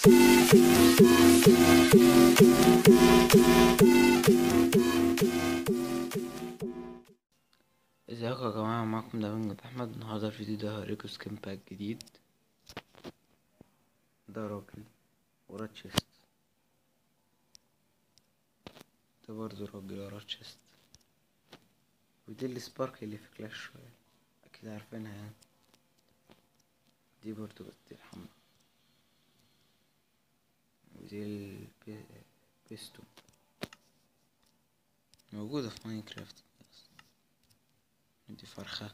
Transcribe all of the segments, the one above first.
ازيكم يا جماعة معكم داوود احمد النهاردة الفيديو ده هوريكم سكين باك جديد ده راجل ورا تشيست ده برضه راجل ورا تشيست ودي السبارك اللي في كلاش شوية اكيد عارفينها يعني دي برضه بس دي الحمرا ودي البيستو موجودة في ماينكرافت دي فرخة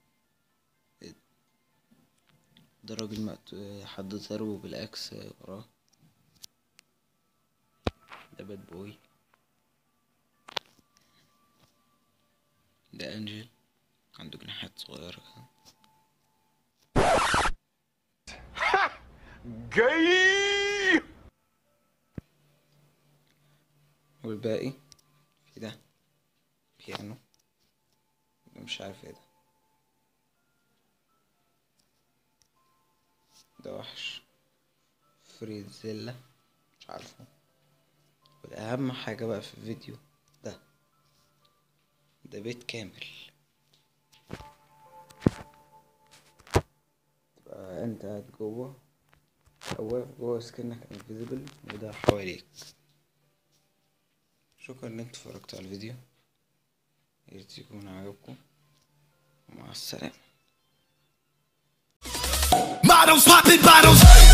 ده راجل مقت... حد ضربه بالأكس وراه ده باد بوي ده أنجل عنده جناحات صغيرة كده جاي والباقي في ده بيانو ده مش عارف ايه ده ده وحش فريزيلا مش عارفه والأهم حاجة بقى في الفيديو ده ده بيت كامل تبقى انت قاعد جوه او واقف جوه سكنك انفيزيبل وده حواليك شكرا ان انتوا اتفرجتوا على الفيديو ياريت يكون عجبكم ومع السلامة Models popping bottles.